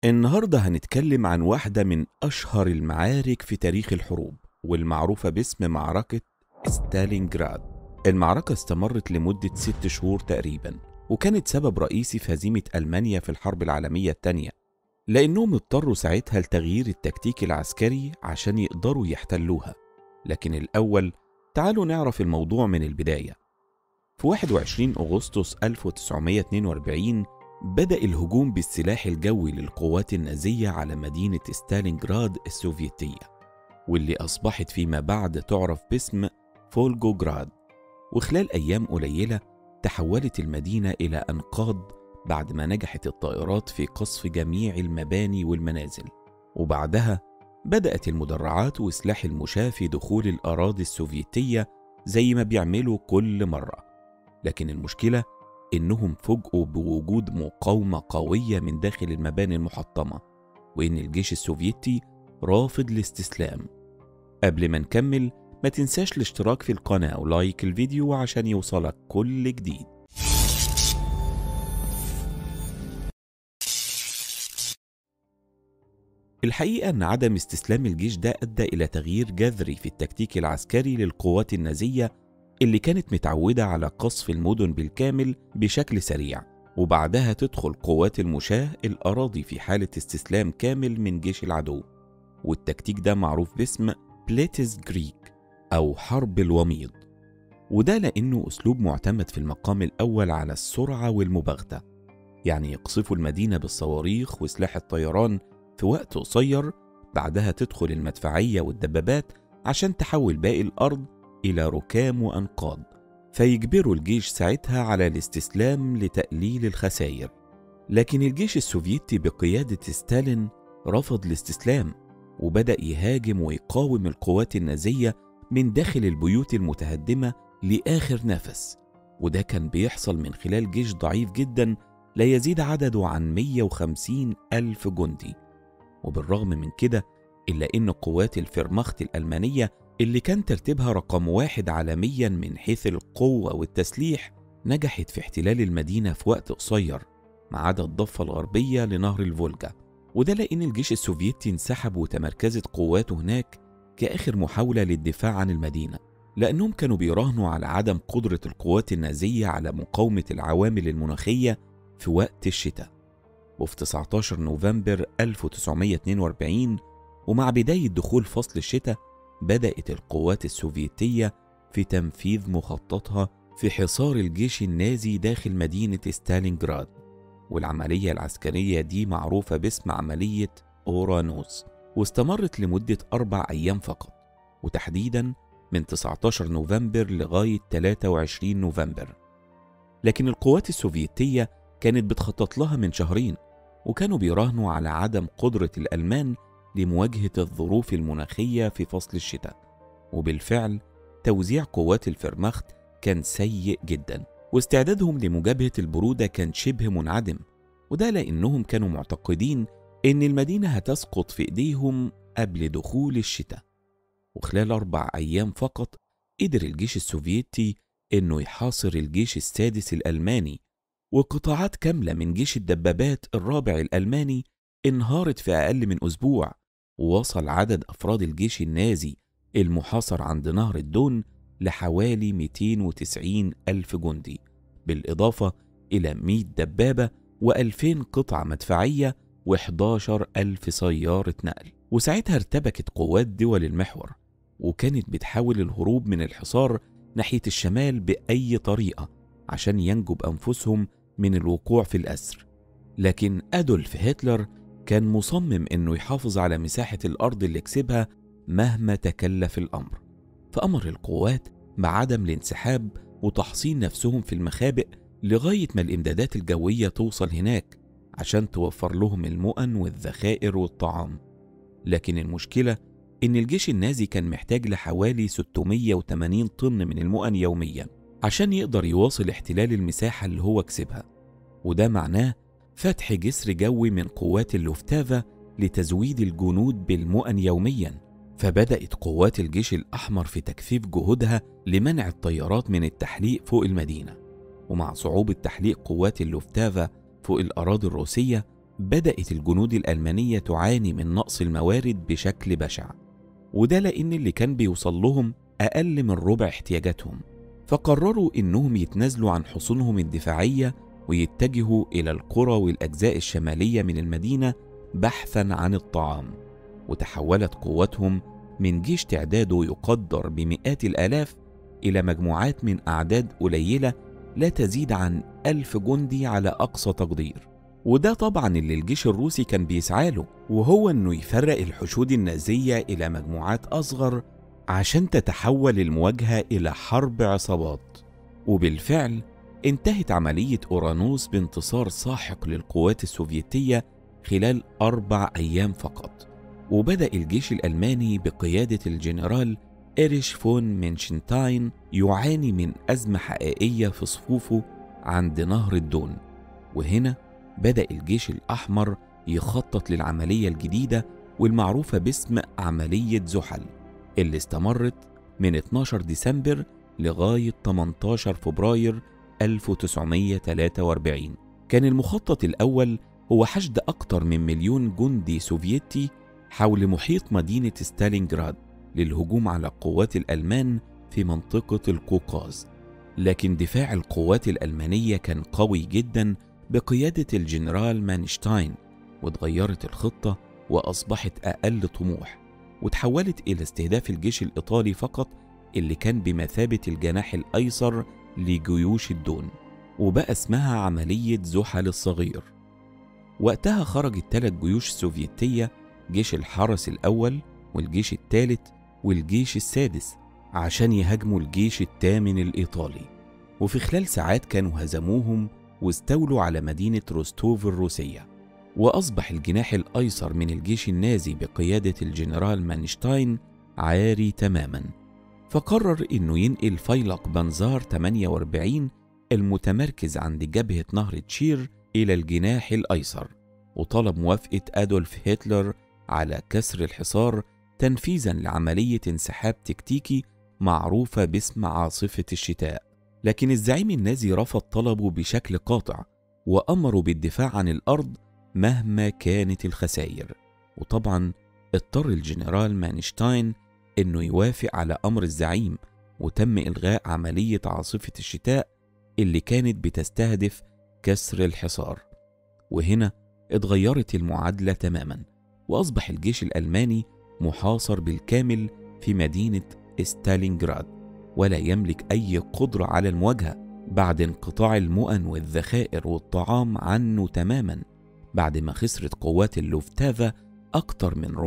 النهاردة هنتكلم عن واحدة من أشهر المعارك في تاريخ الحروب والمعروفة باسم معركة ستالينجراد المعركة استمرت لمدة ست شهور تقريبا وكانت سبب رئيسي في هزيمة ألمانيا في الحرب العالمية الثانية لأنهم اضطروا ساعتها لتغيير التكتيك العسكري عشان يقدروا يحتلوها لكن الأول تعالوا نعرف الموضوع من البداية في 21 أغسطس 1942 بدأ الهجوم بالسلاح الجوي للقوات النازية على مدينة ستالينجراد السوفيتية واللي أصبحت فيما بعد تعرف باسم فولجوجراد وخلال أيام قليلة تحولت المدينة إلى أنقاض بعد ما نجحت الطائرات في قصف جميع المباني والمنازل وبعدها بدأت المدرعات وسلاح المشاة في دخول الأراضي السوفيتية زي ما بيعملوا كل مرة لكن المشكلة إنهم فوجئوا بوجود مقاومة قوية من داخل المباني المحطمة وإن الجيش السوفيتي رافض الاستسلام قبل ما نكمل ما تنساش الاشتراك في القناة ولايك الفيديو عشان يوصلك كل جديد الحقيقة أن عدم استسلام الجيش ده أدى إلى تغيير جذري في التكتيك العسكري للقوات النازية اللي كانت متعودة على قصف المدن بالكامل بشكل سريع وبعدها تدخل قوات المشاة الأراضي في حالة استسلام كامل من جيش العدو والتكتيك ده معروف باسم بليتز جريك أو حرب الوميض وده لأنه أسلوب معتمد في المقام الأول على السرعة والمباغتة يعني يقصفوا المدينة بالصواريخ وسلاح الطيران في وقت قصير بعدها تدخل المدفعية والدبابات عشان تحول باقي الأرض إلى ركام وأنقاض فيجبروا الجيش ساعتها على الاستسلام لتقليل الخسائر لكن الجيش السوفيتي بقيادة ستالين رفض الاستسلام وبدأ يهاجم ويقاوم القوات النازية من داخل البيوت المتهدمة لآخر نفس وده كان بيحصل من خلال جيش ضعيف جدا لا يزيد عدده عن 150 ألف جندي وبالرغم من كده إلا إن قوات الفيرماخت الألمانية اللي كان ترتيبها رقم واحد عالميا من حيث القوة والتسليح نجحت في احتلال المدينة في وقت قصير ما عدا الضفة الغربية لنهر الفولجا وده لأن الجيش السوفيتي انسحب وتمركزت قواته هناك كآخر محاولة للدفاع عن المدينة لأنهم كانوا بيراهنوا على عدم قدرة القوات النازية على مقاومة العوامل المناخية في وقت الشتاء وفي 19 نوفمبر 1942 ومع بداية دخول فصل الشتاء بدأت القوات السوفيتية في تنفيذ مخططها في حصار الجيش النازي داخل مدينة ستالينجراد والعملية العسكرية دي معروفة باسم عملية أورانوس واستمرت لمدة أربع أيام فقط وتحديدا من 19 نوفمبر لغاية 23 نوفمبر لكن القوات السوفيتية كانت بتخطط لها من شهرين وكانوا بيراهنوا على عدم قدرة الألمان لمواجهة الظروف المناخية في فصل الشتاء وبالفعل توزيع قوات الفرماخت كان سيء جدا واستعدادهم لمجابهة البرودة كان شبه منعدم وده لأنهم كانوا معتقدين إن المدينة هتسقط في إيديهم قبل دخول الشتاء وخلال أربع أيام فقط قدر الجيش السوفيتي إنه يحاصر الجيش السادس الألماني وقطاعات كاملة من جيش الدبابات الرابع الألماني انهارت في أقل من أسبوع ووصل عدد أفراد الجيش النازي المحاصر عند نهر الدون لحوالي 290 ألف جندي بالإضافة إلى 100 دبابة و2000 قطعة مدفعية و11 ألف سيارة نقل وساعتها ارتبكت قوات دول المحور وكانت بتحاول الهروب من الحصار ناحية الشمال بأي طريقة عشان ينجوا بأنفسهم من الوقوع في الأسر لكن أدولف هتلر كان مصمم إنه يحافظ على مساحة الأرض اللي كسبها مهما تكلف الأمر فأمر القوات بعدم الانسحاب وتحصين نفسهم في المخابئ لغاية ما الإمدادات الجوية توصل هناك عشان توفر لهم المؤن والذخائر والطعام لكن المشكلة إن الجيش النازي كان محتاج لحوالي 680 طن من المؤن يوميا عشان يقدر يواصل احتلال المساحة اللي هو كسبها وده معناه فتح جسر جوي من قوات اللوفتافا لتزويد الجنود بالمؤن يوميا فبدأت قوات الجيش الأحمر في تكثيف جهودها لمنع الطيارات من التحليق فوق المدينة ومع صعوبة تحليق قوات اللوفتافا فوق الأراضي الروسية بدأت الجنود الألمانية تعاني من نقص الموارد بشكل بشع وده لأن اللي كان بيوصل لهم أقل من ربع احتياجاتهم فقرروا إنهم يتنازلوا عن حصونهم الدفاعية ويتجهوا إلى القرى والأجزاء الشمالية من المدينة بحثا عن الطعام وتحولت قوتهم من جيش تعداده يقدر بمئات الآلاف إلى مجموعات من أعداد قليلة لا تزيد عن ألف جندي على أقصى تقدير وده طبعا اللي الجيش الروسي كان بيسعى له وهو انه يفرق الحشود النازية الى مجموعات اصغر عشان تتحول المواجهة الى حرب عصابات وبالفعل انتهت عملية أورانوس بانتصار ساحق للقوات السوفيتية خلال أربع أيام فقط وبدأ الجيش الألماني بقيادة الجنرال إيريش فون مينشنتاين يعاني من أزمة حقيقية في صفوفه عند نهر الدون وهنا بدأ الجيش الأحمر يخطط للعملية الجديدة والمعروفة باسم عملية زحل اللي استمرت من 12 ديسمبر لغاية 18 فبراير 1943 كان المخطط الأول هو حشد أكثر من مليون جندي سوفيتي حول محيط مدينة ستالينغراد للهجوم على قوات الألمان في منطقة القوقاز لكن دفاع القوات الألمانية كان قوي جدا بقيادة الجنرال مانشتاين واتغيرت الخطة وأصبحت أقل طموح وتحولت إلى استهداف الجيش الإيطالي فقط اللي كان بمثابة الجناح الأيسر لجيوش الدون وبقى اسمها عملية زحل الصغير وقتها خرج الثلاث جيوش السوفيتية جيش الحرس الأول والجيش الثالث والجيش السادس عشان يهاجموا الجيش الثامن الإيطالي وفي خلال ساعات كانوا هزموهم واستولوا على مدينة روستوف الروسية وأصبح الجناح الأيسر من الجيش النازي بقيادة الجنرال مانشتاين عاري تماما فقرر إنه ينقل فيلق بنزار 48 المتمركز عند جبهة نهر تشير إلى الجناح الأيسر وطلب موافقة أدولف هتلر على كسر الحصار تنفيذا لعملية انسحاب تكتيكي معروفة باسم عاصفة الشتاء لكن الزعيم النازي رفض طلبه بشكل قاطع وأمره بالدفاع عن الأرض مهما كانت الخسائر وطبعا اضطر الجنرال مانشتاين انه يوافق على امر الزعيم وتم الغاء عمليه عاصفه الشتاء اللي كانت بتستهدف كسر الحصار وهنا اتغيرت المعادله تماما واصبح الجيش الالماني محاصر بالكامل في مدينه ستالينغراد ولا يملك اي قدره على المواجهه بعد انقطاع المؤن والذخائر والطعام عنه تماما بعد ما خسرت قوات اللوفتافا أكتر من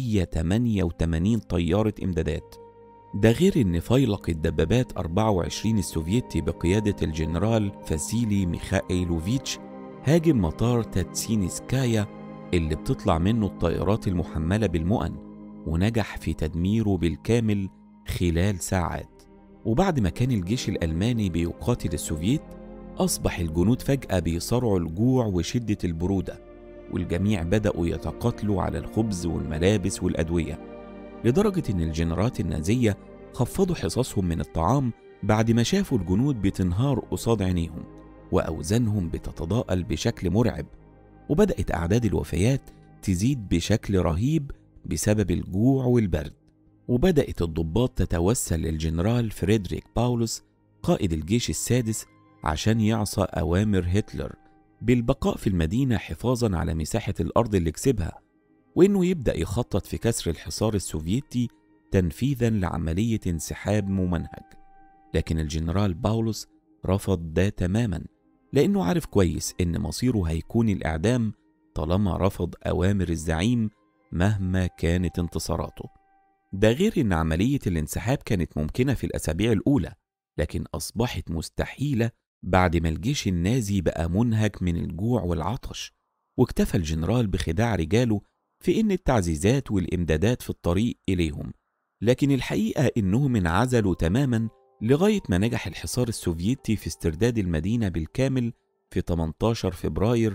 488 طيارة إمدادات ده غير إن فيلق الدبابات 24 السوفيتي بقيادة الجنرال فاسيلي ميخائيلوفيتش هاجم مطار تاتسينسكايا اللي بتطلع منه الطائرات المحملة بالمؤن ونجح في تدميره بالكامل خلال ساعات وبعد ما كان الجيش الألماني بيقاتل السوفييت أصبح الجنود فجأة بيصارعوا الجوع وشدة البرودة والجميع بدأوا يتقاتلوا على الخبز والملابس والأدوية لدرجة إن الجنرات النازية خفضوا حصصهم من الطعام بعد ما شافوا الجنود بتنهار قصاد عينيهم وأوزانهم بتتضاءل بشكل مرعب وبدأت أعداد الوفيات تزيد بشكل رهيب بسبب الجوع والبرد وبدأت الضباط تتوسل للجنرال فريدريك باولوس قائد الجيش السادس عشان يعصى أوامر هتلر بالبقاء في المدينة حفاظا على مساحة الأرض اللي كسبها وإنه يبدأ يخطط في كسر الحصار السوفيتي تنفيذا لعملية انسحاب ممنهج لكن الجنرال باولوس رفض ده تماما لأنه عارف كويس إن مصيره هيكون الإعدام طالما رفض أوامر الزعيم مهما كانت انتصاراته ده غير إن عملية الانسحاب كانت ممكنة في الأسابيع الأولى لكن أصبحت مستحيلة بعد ما الجيش النازي بقى منهك من الجوع والعطش واكتفى الجنرال بخداع رجاله في ان التعزيزات والامدادات في الطريق اليهم لكن الحقيقه انهم انعزلوا تماما لغايه ما نجح الحصار السوفيتي في استرداد المدينه بالكامل في 18 فبراير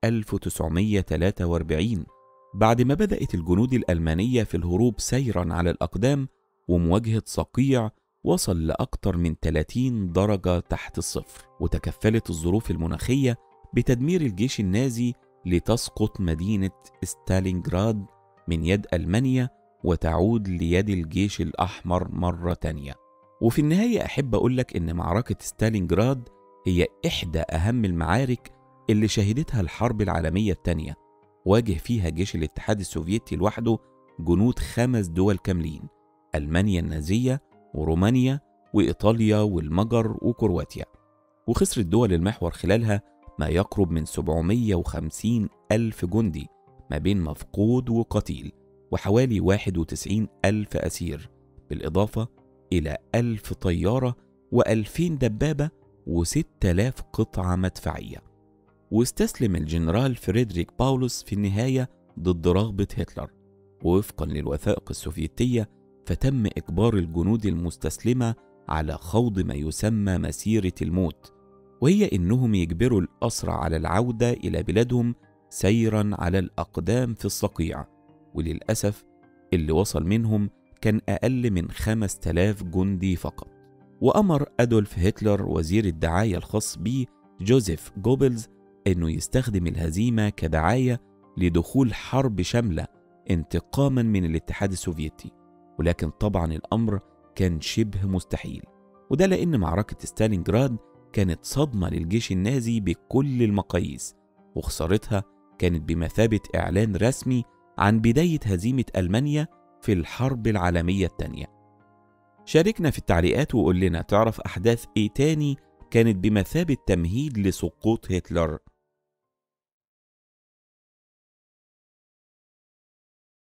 1943 بعد ما بدات الجنود الالمانيه في الهروب سيرا على الاقدام ومواجهه صقيع وصل لأكثر من 30 درجة تحت الصفر وتكفلت الظروف المناخية بتدمير الجيش النازي لتسقط مدينة ستالينغراد من يد ألمانيا وتعود ليد الجيش الأحمر مرة تانية وفي النهاية أحب أقولك إن معركة ستالينغراد هي إحدى أهم المعارك اللي شهدتها الحرب العالمية التانية واجه فيها جيش الاتحاد السوفيتي لوحده جنود خمس دول كاملين ألمانيا النازية ورومانيا وإيطاليا والمجر وكرواتيا وخسرت دول المحور خلالها ما يقرب من 750 ألف جندي ما بين مفقود وقتيل وحوالي 91 ألف أسير بالإضافة إلى ألف طيارة وألفين دبابة وستة آلاف قطعة مدفعية واستسلم الجنرال فريدريك باولوس في النهاية ضد رغبة هتلر ووفقا للوثائق السوفيتية فتم إجبار الجنود المستسلمة على خوض ما يسمى مسيرة الموت وهي إنهم يجبروا الأسرى على العودة إلى بلادهم سيرا على الأقدام في الصقيع وللأسف اللي وصل منهم كان أقل من خمس تلاف جندي فقط وأمر أدولف هتلر وزير الدعاية الخاص به جوزيف جوبلز أنه يستخدم الهزيمة كدعاية لدخول حرب شاملة انتقاما من الاتحاد السوفيتي ولكن طبعا الأمر كان شبه مستحيل وده لأن معركة ستالينجراد كانت صدمة للجيش النازي بكل المقاييس وخسارتها كانت بمثابة إعلان رسمي عن بداية هزيمة ألمانيا في الحرب العالمية الثانية شاركنا في التعليقات وقول لنا تعرف أحداث إيه تاني كانت بمثابة تمهيد لسقوط هتلر